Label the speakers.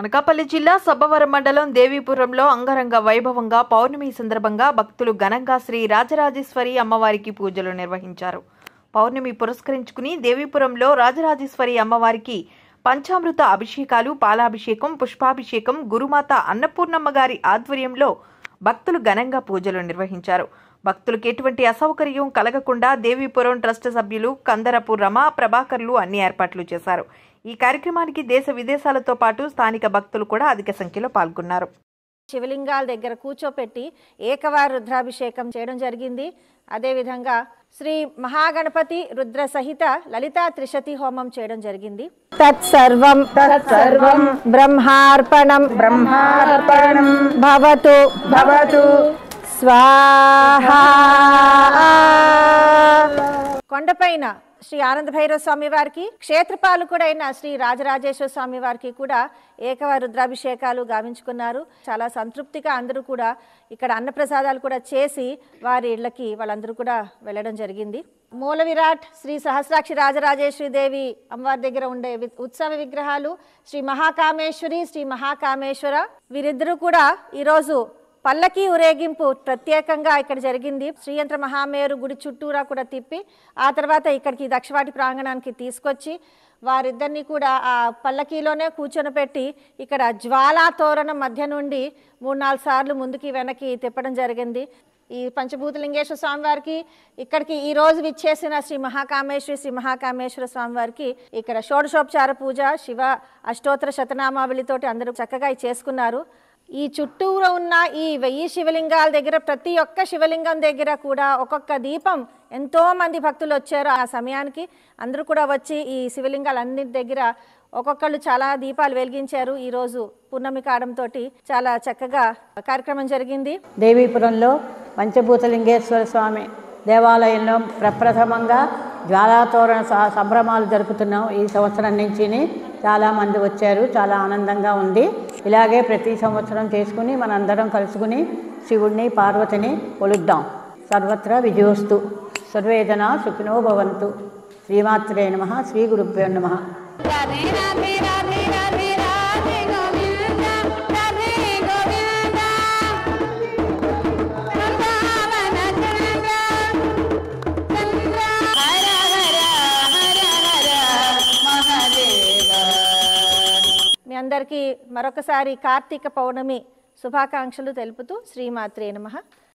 Speaker 1: అనకాపల్లి జిల్లా సబ్బవరం మండలం దేవీపురంలో అంగరంగ వైభవంగా పౌర్ణమి సందర్భంగా భక్తులు ఘనంగా శ్రీ రాజరాజేశ్వరి అమ్మవారికి పూజలు నిర్వహించారు పౌర్ణమి పురస్కరించుకుని దేవీపురంలో రాజరాజేశ్వరి అమ్మవారికి పంచామృత అభిషేకాలు పాలాభిషేకం పుష్పాభిషేకం గురుమాత అన్నపూర్ణమ్మ గారి ఆధ్వర్యంలో భక్తులు ఘనంగా పూజలు నిర్వహించారు భక్తులకు ఎటువంటి అసౌకర్యం కలగకుండా దేవీపురం ట్రస్ట్ సభ్యులు కందరపు రమ ప్రభాకర్లు అన్ని ఏర్పాట్లు చేశారు ఈ కార్యక్రమానికి దేశ విదేశాలతో పాటు స్థానిక భక్తులు కూడా అధిక సంఖ్యలో పాల్గొన్నారు
Speaker 2: శివలింగాల దగ్గర కూర్చోపెట్టి ఏకవార రుద్రాభిషేకం చేయడం జరిగింది అదేవిధంగా శ్రీ మహాగణపతి రుద్ర సహిత లలితా త్రిశతి హోమం చేయడం జరిగింది తత్సర్వం
Speaker 3: తత్సర్వం
Speaker 2: బ్రహ్మార్పణం
Speaker 3: బ్రహ్మార్పణం
Speaker 2: భవతు
Speaker 3: భవతు
Speaker 2: స్వాహా కొండపైన శ్రీ ఆనంద భైరవ స్వామి వారికి క్షేత్రపాలకుడైన శ్రీ రాజరాజేశ్వర స్వామి వారికి కూడా ఏకవ రుద్రాభిషేకాలు గావించుకున్నారు చాలా సంతృప్తిగా అందరూ కూడా ఇక్కడ అన్నప్రసాదాలు కూడా చేసి వారి ఇళ్ళకి వాళ్ళందరూ కూడా వెళ్ళడం జరిగింది మూల విరాట్ శ్రీ సహస్రాక్షి రాజరాజేశ్వరి దేవి అమ్మవారి దగ్గర ఉండే వి- ఉత్సవ విగ్రహాలు శ్రీ మహాకామేశ్వరి శ్రీ మహాకామేశ్వర వీరిద్దరూ కూడా ఈరోజు పల్లకి ఊరేగింపు ప్రత్యేకంగా ఇక్కడ జరిగింది శ్రీయంత్ర మహామేరు గుడి చుట్టూరా కూడా తిప్పి ఆ తర్వాత ఇక్కడికి దక్షవాటి ప్రాంగణానికి తీసుకొచ్చి వారిద్దరిని కూడా ఆ పల్లకీలోనే కూర్చొని పెట్టి ఇక్కడ జ్వాలా తోరణం మధ్య నుండి మూడు నాలుగు సార్లు ముందుకి వెనక్కి తిప్పడం జరిగింది ఈ పంచభూతలింగేశ్వర స్వామి వారికి ఇక్కడికి ఈ రోజు విచ్చేసిన శ్రీ మహాకామేశ్వరి శ్రీ మహాకామేశ్వర స్వామి వారికి ఇక్కడ షోడశోపచార పూజ శివ అష్టోత్తర శతనామావళితోటి అందరూ చక్కగా ఇది చేసుకున్నారు ఈ చుట్టూరు ఉన్న ఈ వెయ్యి శివలింగాల దగ్గర ప్రతి ఒక్క శివలింగం దగ్గర కూడా ఒక్కొక్క దీపం ఎంతో మంది భక్తులు వచ్చారు ఆ సమయానికి అందరూ కూడా వచ్చి ఈ శివలింగాలన్నిటి దగ్గర ఒక్కొక్కళ్ళు చాలా దీపాలు వెలిగించారు ఈ రోజు పూర్ణమి కాడంతో చాలా చక్కగా కార్యక్రమం జరిగింది
Speaker 3: దేవీపురంలో పంచభూతలింగేశ్వర స్వామి దేవాలయంలో ప్రప్రథమంగా జ్వాలాతోరణ స- సంభ్రమాలు జరుపుతున్నాం ఈ సంవత్సరం నుంచి చాలామంది వచ్చారు చాలా ఆనందంగా ఉంది ఇలాగే ప్రతి సంవత్సరం చేసుకుని మనందరం కలుసుకుని శివుణ్ణి పార్వతిని కొలుద్దాం సర్వత్రా విజయోస్తు సర్వేదన సుఖినో భవంతు శ్రీమాత్రే నమ శ్రీ గురుభ్యో నమ
Speaker 4: రాధే రాధే రాధే రాధే రాధే గోవింద రాధే గోవింద బృందావన చంద్ర చంద్ర హర హర హర హర మహాదేవ
Speaker 2: మీ అందరికీ మరొకసారి కార్తీక పౌర్ణమి శుభాకాంక్షలు తెలుపుతూ శ్రీమాత్రే నమః